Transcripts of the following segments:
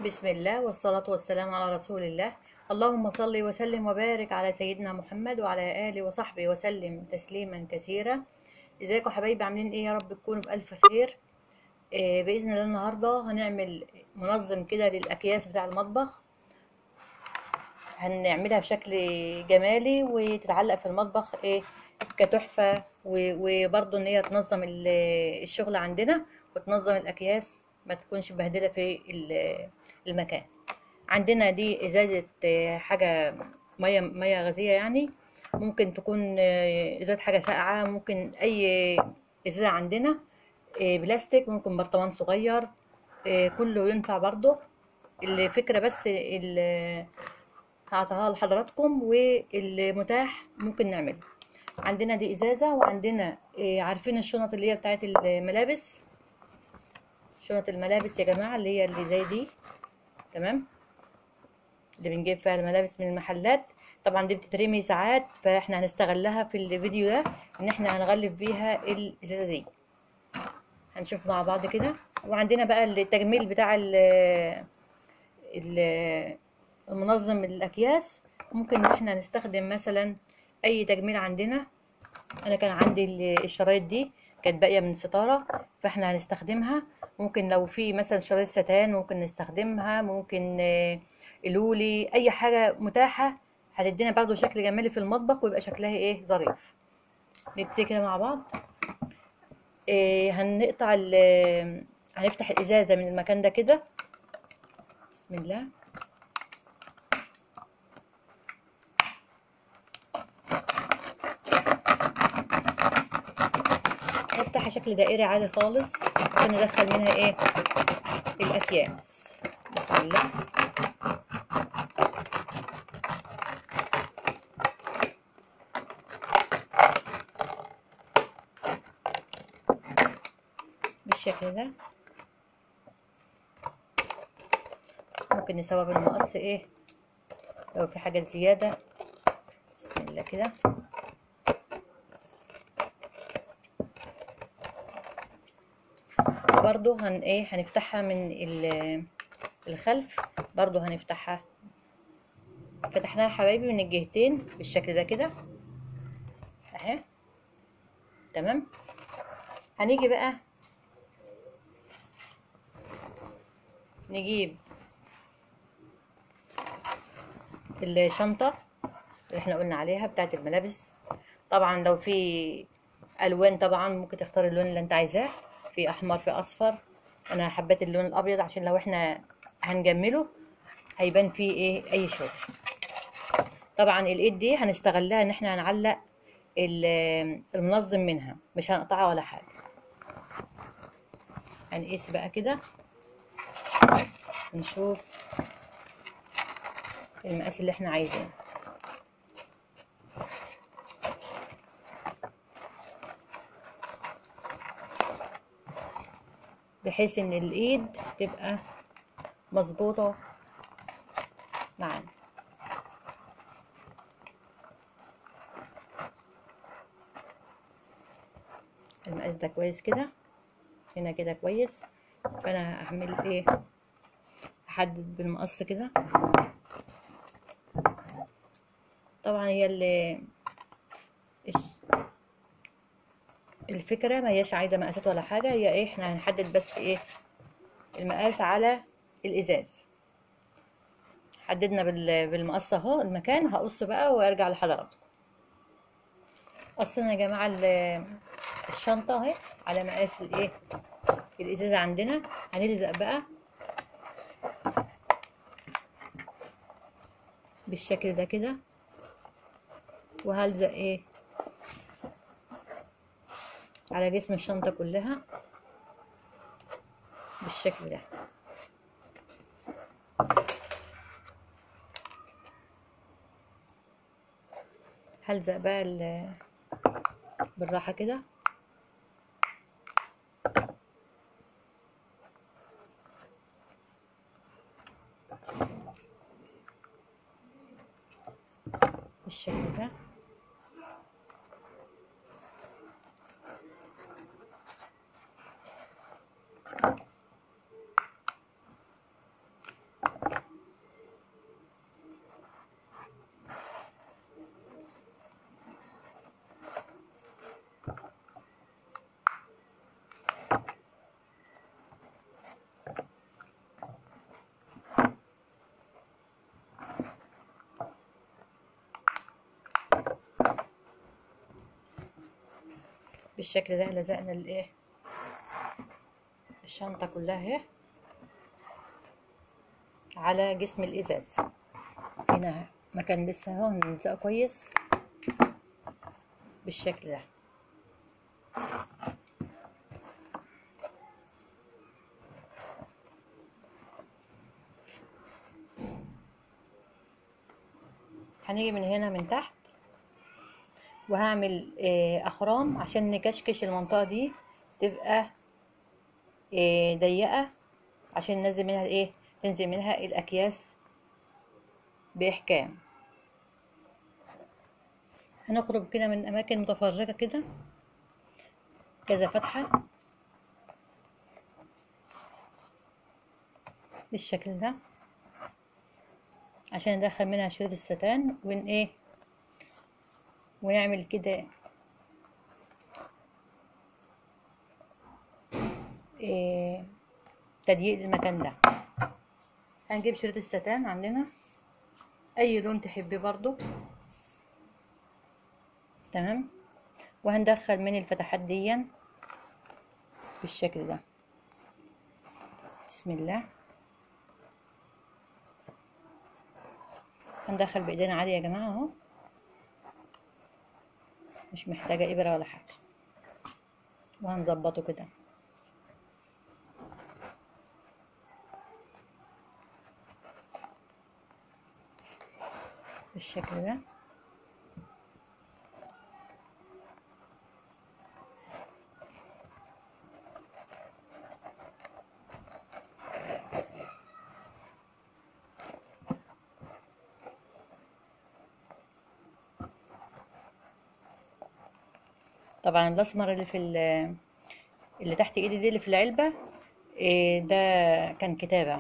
بسم الله والصلاة والسلام على رسول الله اللهم صل وسلم وبارك على سيدنا محمد وعلى آله وصحبه وسلم تسليما كثيرا ازيكم حبايبي عاملين ايه يا رب تكونوا بألف خير آه بإذن الله النهاردة هنعمل منظم كده للأكياس بتاع المطبخ هنعملها بشكل جمالي وتتعلق في المطبخ ايه كتحفة وبرضه ان هي تنظم الشغل عندنا وتنظم الأكياس ما تكونش مبهدلة في المكان عندنا دي ازازة حاجة مية مية غازية يعني ممكن تكون ازازة حاجة ساقعة ممكن اي ازازة عندنا بلاستيك ممكن برطمان صغير كله ينفع برضه الفكرة بس اللي هعطيها لحضراتكم والمتاح ممكن نعمله عندنا دي ازازة وعندنا عارفين الشنط اللي هي بتاعت الملابس شنط الملابس يا جماعة اللي هي اللي زي دي تمام اللي بنجيب فيها الملابس من المحلات طبعا دي بتترمي ساعات فاحنا هنستغلها في الفيديو ده ان احنا هنغلف بيها الازازة دي هنشوف مع بعض كده وعندنا بقى التجميل بتاع ال المنظم الاكياس ممكن ان احنا نستخدم مثلا اي تجميل عندنا انا كان عندي الشرايط دي كانت باقيه من ستاره فاحنا هنستخدمها ممكن لو في مثلا شرايط ستان ممكن نستخدمها ممكن لولي اي حاجه متاحه هتدينا برضو شكل جمالي في المطبخ ويبقى شكلها ايه ظريف نبتدي كده مع بعض إيه هنقطع هنفتح الازازه من المكان ده كده بسم الله نفتحها شكل دائري عادي خالص عشان ندخل منها ايه الاكياس بسم الله بالشكل ده ممكن نسوي بالمقص ايه لو في حاجة زيادة بسم الله كده برضو هن ايه هنفتحها من الخلف برضو هنفتحها فتحناها حبايبي من الجهتين بالشكل ده كده اهي تمام هنيجي بقى نجيب الشنطة اللي احنا قلنا عليها بتاعت الملابس طبعا لو في الوان طبعا ممكن تختار اللون اللي انت عايزاه في احمر في اصفر انا حبيت اللون الابيض عشان لو احنا هنجمله هيبان فيه ايه اي شغل طبعا الايد دي هنستغلها ان احنا هنعلق المنظم منها مش هنقطعها ولا حاجه هنقيس بقى كده نشوف المقاس اللي احنا عايزينه بحيث ان الايد تبقى مظبوطه معانا المقاس ده كويس كده هنا كده كويس فانا هعمل ايه احدد بالمقص كده طبعا هي اللي الفكرة ما هياش عايزة مقاسات ولا حاجة هي ايه احنا هنحدد بس ايه المقاس على الازاز حددنا بالمقص اهو المكان هقص بقى وارجع لحضراتكم قصنا يا جماعة الشنطة اهي على مقاس الايه الازازة عندنا هنلزق بقى بالشكل ده كده وهلزق ايه على جسم الشنطة كلها بالشكل ده هلزق بقى بالراحة كده بالشكل ده بالشكل ده لزقنا الايه الشنطة كلها اهي على جسم الازاز هنا مكان لسه اهو نلزقه كويس بالشكل ده هنيجي من هنا من تحت وهعمل آه، اخرام عشان نكشكش المنطقة دي تبقى آه، ضيقة عشان ننزل منها الايه تنزل منها الاكياس باحكام هنخرج كده من اماكن متفرقة كده كذا فتحة بالشكل ده عشان ندخل منها شريط الستان ون ايه ونعمل كده إيه تضييق المكان ده هنجيب شريط الستان عندنا اي لون تحبيه برضو تمام وهندخل من الفتحات دي بالشكل ده بسم الله هندخل بايدينا عادي يا جماعه اهو مش محتاجه ابره ولا حاجه وهنظبطه كده بالشكل ده طبعا الاسمر اللي في ال- اللي تحت ايدي دي اللي في العلبة إيه ده كان كتابة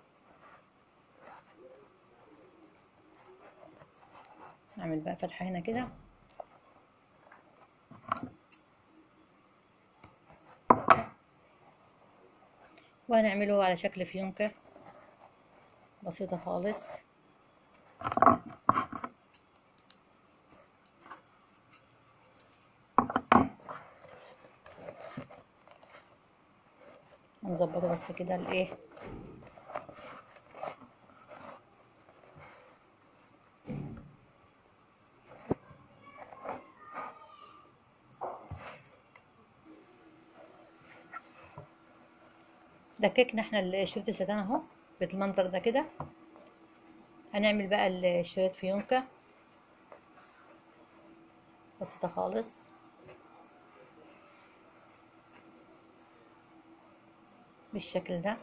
نعمل بقى فتحة هنا كده وهنعمله على شكل فيونكة بسيطة خالص هنظبطه بس كده الايه دككنا احنا الشريط الستان اهو بالمنظر ده كده هنعمل بقى الشريط فيونكة بسيطة خالص بالشكل ده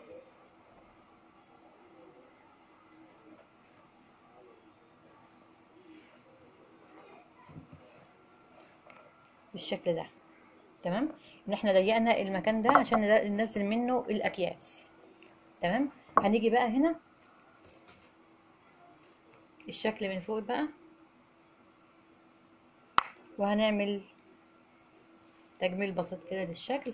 بالشكل ده تمام ان احنا ضيقنا المكان ده عشان ند- ننزل منه الاكياس تمام هنيجي بقى هنا الشكل من فوق بقى وهنعمل تجميل بسيط كده للشكل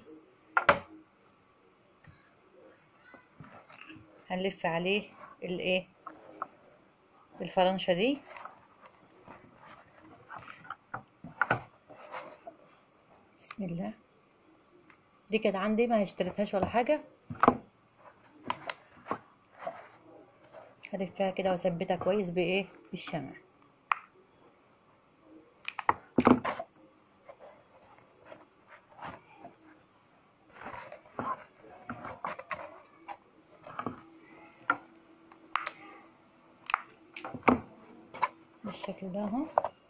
هنلف عليه الايه الفرنشة دي بسم الله دي كانت عندي ما اشتريتهاش ولا حاجة هلفها كده واثبتها كويس بايه بالشمع بالشكل ده اهو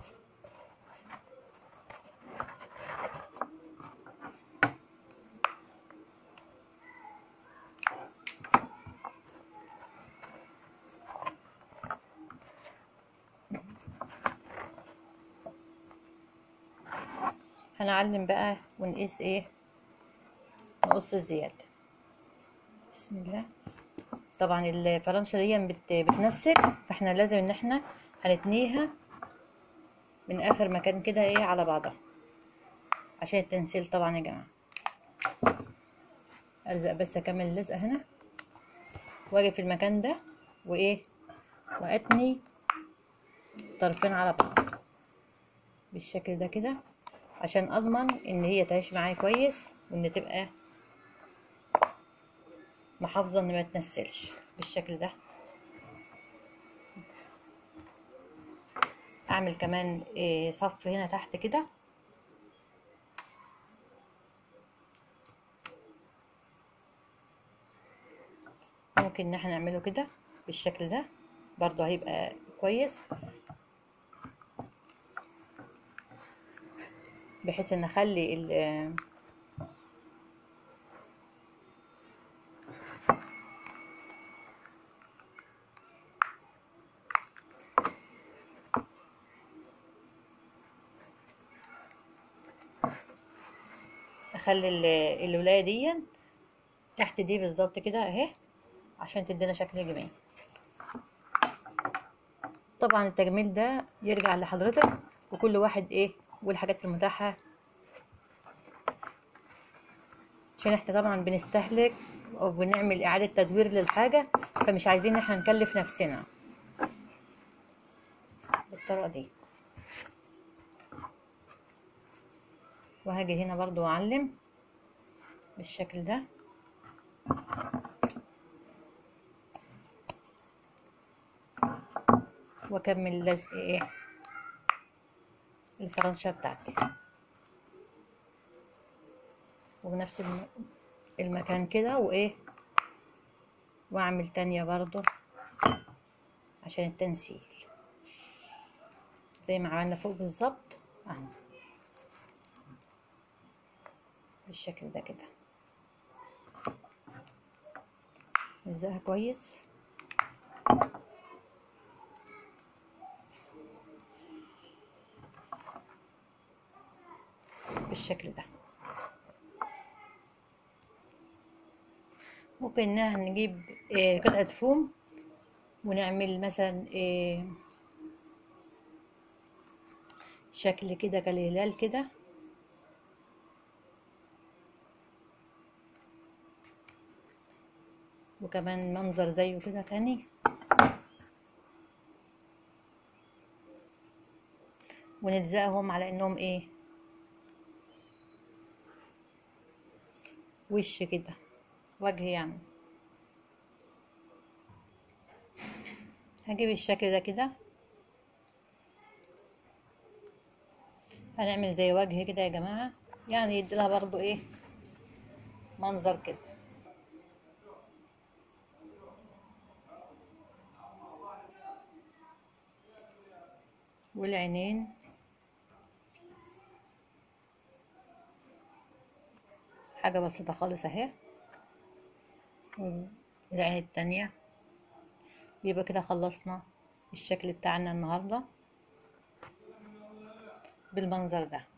هنعلم بقى ونقيس ايه نقص الزيادة بسم الله طبعا الفرنشة دي بت... بتنسك فاحنا لازم ان احنا هنتنيها من اخر مكان كده ايه على بعضها عشان التنسيل طبعا يا جماعة الزق بس اكمل اللزقة هنا واجي في المكان ده وايه واتني طرفين على بعض بالشكل ده كده عشان اضمن ان هي تعيش معايا كويس وان تبقى محافظة ان ما تنسلش بالشكل ده اعمل كمان إيه صف هنا تحت كده ممكن ان احنا نعمله كده بالشكل ده برضو هيبقى كويس بحيث ان اخلي ال اخلي ال- الولايه دي تحت دي بالظبط كده اهي عشان تدينا شكل جميل طبعا التجميل ده يرجع لحضرتك وكل واحد ايه والحاجات المتاحة عشان احنا طبعا بنستهلك او بنعمل اعادة تدوير للحاجة فمش عايزين احنا نكلف نفسنا بالطريقة دي وهاجي هنا برضو اعلم بالشكل ده واكمل لزق ايه الفرنشة بتاعتي وبنفس الم- المكان كده وايه واعمل تانية برضو عشان التنسيل زي ما عملنا فوق بالظبط اهو بالشكل ده كده نلزقها كويس بالشكل ده ممكن ان احنا نجيب آه، قطعة فوم ونعمل مثلا آه، شكل كده كالهلال كده وكمان منظر زيه كده تاني ونلزقهم على انهم ايه وش كده وجه يعني هجيب الشكل ده كده هنعمل زي وجه كده يا جماعة يعني يديلها برضو ايه منظر كده والعينين حاجة بسيطة خالص اهي والعين التانية يبقى كده خلصنا الشكل بتاعنا النهاردة بالمنظر ده